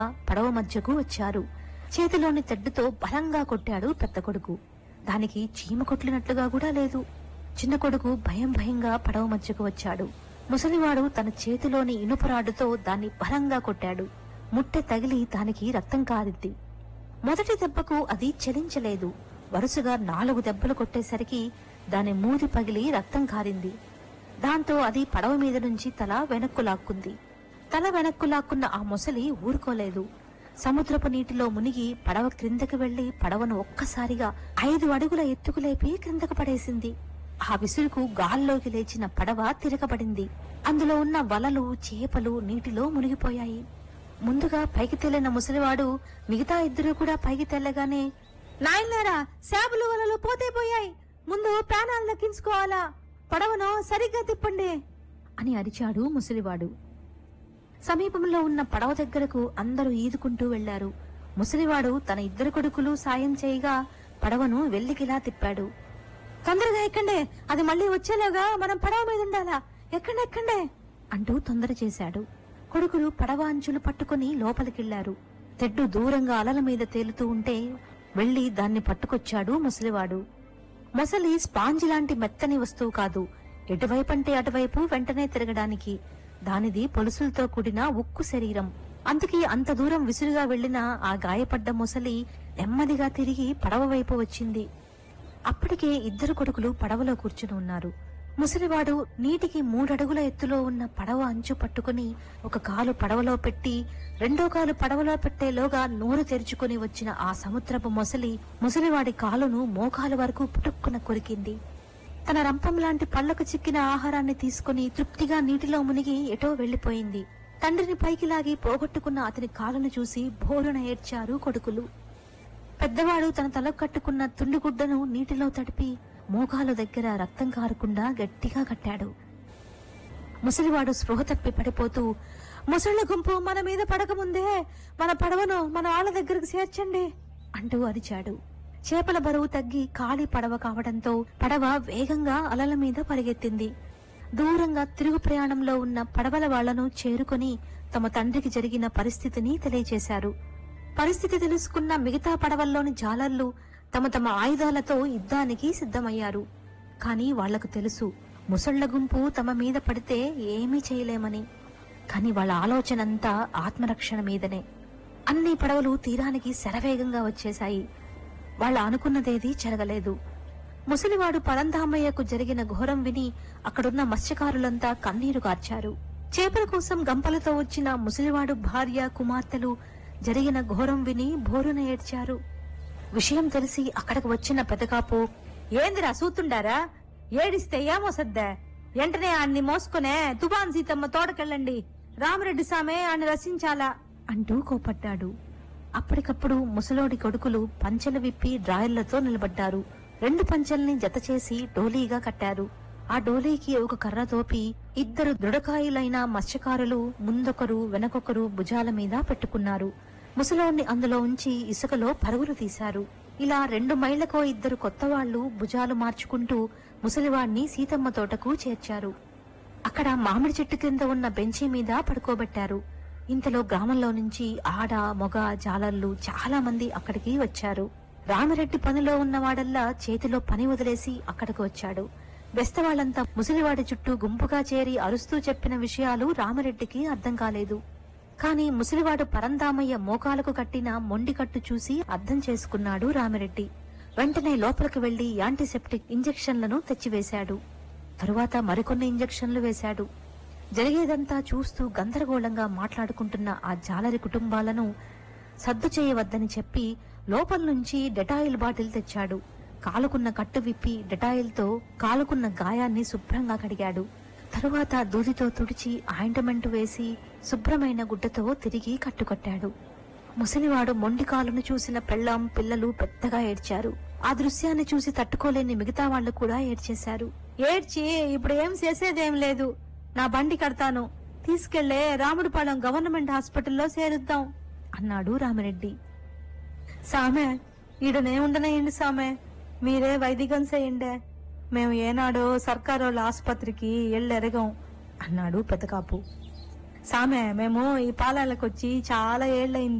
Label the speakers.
Speaker 1: పడవ మధ్యకు వచ్చారు చేతిలోని తెడ్డుతో బలంగా కొట్టాడు పెద్ద కొడుకు దానికి చీమ కొట్లినట్లుగా కూడా లేదు చిన్న కొడుకు భయం భయంగా పడవ మధ్యకు వచ్చాడు ముసలివాడు తన చేతిలోని ఇనుపరాడుతో దాన్ని బలంగా కొట్టాడు ముట్టె తగిలి దానికి రక్తం కారింది మొదటి దెబ్బకు అది చలించలేదు వరుసగా నాలుగు దెబ్బలు కొట్టేసరికి దాని మూది పగిలి రక్తం కారింది దాంతో అది పడవ మీద నుంచి తల వెనక్కు లాక్కుంది తల వెనక్కు లాక్కున్న ఆ మొసలి ఊరుకోలేదు సముద్రపు నీటిలో మునిగి పడవ క్రిందకి వెళ్లి పడవను ఒక్కసారిగా ఐదు అడుగుల ఎత్తుకు లేపి క్రిందకు పడేసింది ఆ విసురుకు గాల్లోకి లేచిన పడవ తిరగబడింది అందులో ఉన్న వలలు చేపలు నీటిలో మునిగిపోయాయి ముందుగా పైకి తేలిన ముసలివాడు మిగతా ఇద్దరు కూడా పైకి తెల్లగానే నాయనారా శాబులు వలలు పోతే పోయాయి ముందు ప్రాణాలు దక్కించుకోవాలా పడవను సరిగ్గా తిప్పండి అని అరిచాడు ముసలివాడు సమీపంలో ఉన్న పడవ దగ్గరకు అందరూ ఈదుకుంటూ వెళ్లారు ముసలివాడు తన ఇద్దరు కొడుకులు సాయం చేయగా పడవను వెల్లికిలా తిప్పాడు తొందరగా ఎక్కండే అది మళ్ళీ వచ్చేలాగా మనం పడవ మీద ఉండాలా ఎక్కండి ఎక్కండే అంటూ తొందర చేశాడు కొడుకులు పడవ అంచులు పట్టుకుని లోపలికెళ్లారు తెడ్డు దూరంగా అలల మీద తేలుతూ ఉంటే వెళ్లి దాన్ని పట్టుకొచ్చాడు ముసలివాడు మొసలి స్పాంజ్ లాంటి మెత్తని వస్తువు కాదు ఎటువైపంటే అటువైపు వెంటనే తిరగడానికి దానిది పొలుసులతో కూడిన ఉక్కు శరీరం అందుకే అంత దూరం విసురుగా వెళ్లిన ఆ గాయపడ్డ మొసలి నెమ్మదిగా తిరిగి పడవ వైపు వచ్చింది అప్పటికే ఇద్దరు కొడుకులు పడవలో కూర్చుని ఉన్నారు ముసలివాడు నీటికి మూడడుగుల ఎత్తులో ఉన్న పడవ అంచు పట్టుకుని ఒక కాలు పడవలో పెట్టి రెండో కాలు పడవలో పెట్టేలోగా నోరు తెరుచుకుని వచ్చిన ఆ సముద్రపు మొసలి ముసలివాడి కాలును మోకాలు వరకు పుటుక్కున కొరికింది తన రంపం లాంటి పళ్లకు చిక్కిన ఆహారాన్ని తీసుకుని తృప్తిగా నీటిలో మునిగి ఎటో వెళ్లిపోయింది తండ్రిని పైకి లాగి పోగొట్టుకున్న అతని కాలును చూసి బోరున ఏడ్చారు కొడుకులు పెద్దవాడు తన తలకు కట్టుకున్న తుండుగుడ్డను నీటిలో తడిపి మోకాలు దగ్గర రక్తం కారకుండా గట్టిగా కట్టాడు ముసలివాడు స్పృహ తప్పి పడిపోతూ ముసళ్ళ గుంపు మన మీద పడకముందే మన పడవను మన వాళ్ళ దగ్గరకు చేర్చండి అంటూ అరిచాడు చేపల బరువు తగ్గి ఖాళీ పడవ కావడంతో పడవ వేగంగా అలల మీద పరిగెత్తింది దూరంగా తిరుగు ప్రయాణంలో ఉన్న పడవల వాళ్లను చేరుకొని తమ తండ్రికి జరిగిన పరిస్థితిని తెలియజేశారు పరిస్థితి తెలుసుకున్న మిగతా పడవల్లోని జాలర్లు తమ తమ ఆయుధాలతో యుద్ధానికి సిద్ధమయ్యారు కాని వాళ్లకు తెలుసు ముసళ్ల గుంపు తమ మీద పడితే ఏమీ చేయలేమని కాని వాళ్ళ ఆలోచనంతా ఆత్మరక్షణ మీదనే అన్ని పడవలు తీరానికి శరవేగంగా వచ్చేశాయి వాళ్ళ అనుకున్నదేదీ జరగలేదు ముసలివాడు పరంధామయ్యకు జరిగిన ఘోరం విని అక్కడున్న మత్స్యకారులంతా కన్నీరు కార్చారు చేపల కోసం గంపలతో వచ్చిన ముసలివాడు భార్య కుమార్తెలు జరిగిన ఘోరం విని బోరున ఏడ్చారు విషయం తెలిసి అక్కడికి వచ్చిన పెదకాపు ఏందిరా సూతుండారా ఏడిస్తే ఏమోసద్దా వెంటనే ఆన్ని మోసుకునే తుబాన్ సీతమ్మ తోటకెళ్ళండి రామరెడ్డి సామే ఆన్ని రసించాలా అంటూ కోపడ్డాడు అప్పటికప్పుడు ముసలోడి కొడుకులు పంచెలు విప్పి డ్రాయర్లతో నిలబడ్డారు రెండు పంచెల్ని జత చేసి డోలీగా కట్టారు ఆ డోలీకి ఒక కర్ర తోపి ఇద్దరు దృఢకాయులైన మత్స్యకారులు ముందొకరు వెనకొకరు భుజాల మీద పెట్టుకున్నారు ముసలోడిని అందులో ఉంచి ఇసుకలో పరుగులు తీశారు ఇలా రెండు మైళ్లకో ఇద్దరు కొత్త వాళ్లు భుజాలు మార్చుకుంటూ ముసలివాణ్ణి సీతమ్మ తోటకు చేర్చారు అక్కడ మామిడి చెట్టు కింద ఉన్న బెంచీ మీద పడుకోబెట్టారు ఇంతలో గ్రామంలో నుంచి ఆడ మొగ జాలర్లు చాలా మంది అక్కడికి వచ్చారు రామిరెడ్డి పనిలో ఉన్నవాడల్లా చేతిలో పని వదిలేసి అక్కడికి వచ్చాడు బెస్తవాళ్లంతా ముసలివాడి చుట్టూ గుంపుగా చేరి అరుస్తూ చెప్పిన విషయాలు రామిరెడ్డికి అర్థం కాలేదు కాని ముసలివాడు పరందామయ్య మోకాలకు కట్టిన మొండి కట్టు చూసి అర్థం చేసుకున్నాడు రామిరెడ్డి వెంటనే లోపలికి వెళ్లి యాంటీసెప్టిక్ ఇంజెక్షన్లను తెచ్చివేశాడు తరువాత మరికొన్ని ఇంజెక్షన్లు వేశాడు జరిగేదంతా చూస్తూ గందరగోళంగా మాట్లాడుకుంటున్న ఆ జాలరి కుటుంబాలను సద్దు చేయవద్దని చెప్పి లోపల నుంచి డెటాయిల్ బాటిల్ తెచ్చాడు కాలుకున్న కట్టు విప్పి డెటాయిల్తో కాలుకున్న గాయాన్ని శుభ్రంగా కడిగాడు తరువాత దూదితో తుడిచి ఆయింటమెంట్ వేసి శుభ్రమైన గుడ్డతో తిరిగి కట్టుకట్టాడు ముసలివాడు మొండి కాలును చూసిన పెళ్ళాం పిల్లలు పెద్దగా ఏడ్చారు ఆ దృశ్యాన్ని చూసి తట్టుకోలేని మిగతా వాళ్ళు కూడా ఏడ్చేశారు ఏడ్చి ఇప్పుడు ఏం చేసేదేం లేదు నా బండి కడతాను తీసుకెళ్లే రాముడిపాలెం గవర్నమెంట్ హాస్పిటల్లో చేరుద్దాం అన్నాడు రామిరెడ్డి సామె ఈడనే ఉండనేయండి సామె మీరే వైదికం చేయండే మేము ఏనాడో సర్కారోళ్ళ ఆసుపత్రికి ఎళ్ళెరగం అన్నాడు పెద్దకాపు
Speaker 2: సామె మేము ఈ పాలాలకు వచ్చి చాలా ఏళ్ళయింది